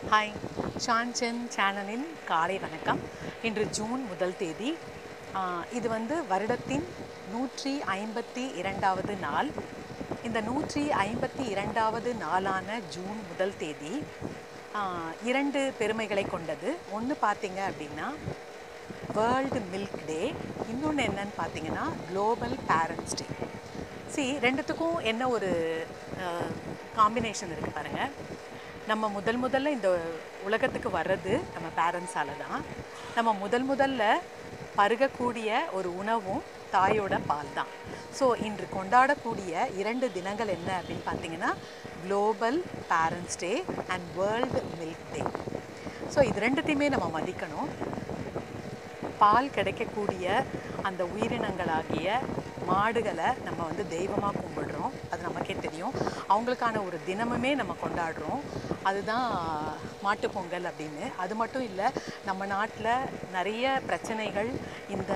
hi sanction சேனலின் காலை வணக்கம் இன்று ஜூன் முதல் தேதி ஆஹ் இது வந்து வருடத்தின் நூற்றி ஐம்பத்தி இரண்டாவது நாள் இந்த நூற்றி ஐம்பத்தி இரண்டாவது நாளான ஜூன் முதல் தேதி ஆஹ் இரண்டு பெருமைகளை கொண்டது ஒன்று பார்த்தீங்க அப்படின்னா வேர்ல்டு மில்க் டே இன்னொன்று என்னன்னு பார்த்தீங்கன்னா குளோபல் பேரண்ட்ஸ் டே சி ரெண்டுத்துக்கும் என்ன ஒரு காம்பினேஷன் இருக்குது பாருங்கள் நம்ம முதல் முதல்ல இந்த உலகத்துக்கு வர்றது நம்ம பேரண்ட்ஸால தான் நம்ம முதல் முதல்ல பருகக்கூடிய ஒரு உணவும் தாயோட பால் தான் ஸோ இன்று கொண்டாடக்கூடிய இரண்டு தினங்கள் என்ன அப்படின்னு பார்த்தீங்கன்னா global parents day and world milk day so இது ரெண்டுத்தையுமே நம்ம மதிக்கணும் பால் கிடைக்கக்கூடிய அந்த உயிரினங்களாகிய மாடுகளை நம்ம வந்து தெய்வமாக கும்பிடுறோம் அது நமக்கே தெரியும் அவங்களுக்கான ஒரு தினமுமே நம்ம கொண்டாடுறோம் அதுதான் மாட்டுப் பொங்கல் அப்படின்னு அது மட்டும் இல்லை நம்ம நாட்டில் நிறைய பிரச்சனைகள் இந்த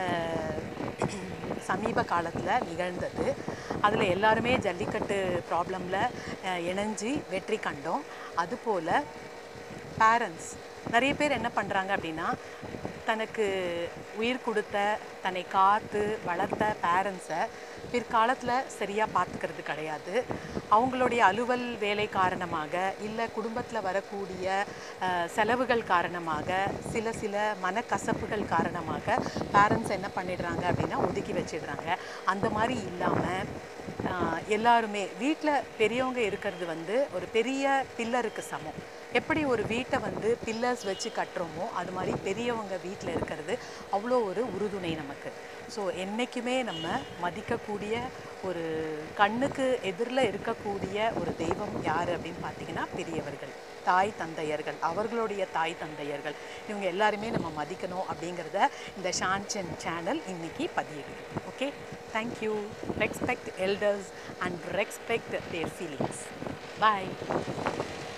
சமீப காலத்தில் நிகழ்ந்தது அதில் எல்லாருமே ஜல்லிக்கட்டு ப்ராப்ளமில் இணைஞ்சு வெற்றி கண்டோம் அதுபோல் பேரண்ட்ஸ் நிறைய பேர் என்ன பண்ணுறாங்க அப்படின்னா தனக்கு உயிர் கொடுத்த தன்னை காத்து வளர்த்த பேரண்ட்ஸை பிற்காலத்தில் சரியாக பார்த்துக்கிறது கிடையாது அவங்களுடைய அலுவல் வேலை காரணமாக இல்லை குடும்பத்தில் வரக்கூடிய அஹ், செலவுகள் காரணமாக சில சில மனக்கசப்புகள் காரணமாக பேரண்ட்ஸ் என்ன பண்ணிடுறாங்க அப்படின்னா ஒதுக்கி வச்சிடுறாங்க அந்த மாதிரி இல்லாமல் ஆஹ் எல்லாருமே வீட்டில் பெரியவங்க இருக்கிறது வந்து ஒரு பெரிய பில்லருக்கு சமம் எப்படி ஒரு வீட்டை வந்து பில்லர்ஸ் வச்சு கட்டுறோமோ அது மாதிரி பெரியவங்க வீட்டில் இருக்கிறது அவ்வளோ ஒரு உறுதுணை நமக்கு ஸோ என்றைக்குமே நம்ம மதிக்கக்கூடிய ஒரு கண்ணுக்கு எதிரில் இருக்கக்கூடிய ஒரு தெய்வம் யார் அப்படின்னு பார்த்தீங்கன்னா பெரியவர்கள் தாய் தந்தையர்கள் அவர்களுடைய தாய் தந்தையர்கள் இவங்க எல்லாருமே நம்ம மதிக்கணும் அப்படிங்கிறத இந்த ஷான்சன் சேனல் இன்னைக்கு பதியிடுது okay thank you respect elders and respect their feelings bye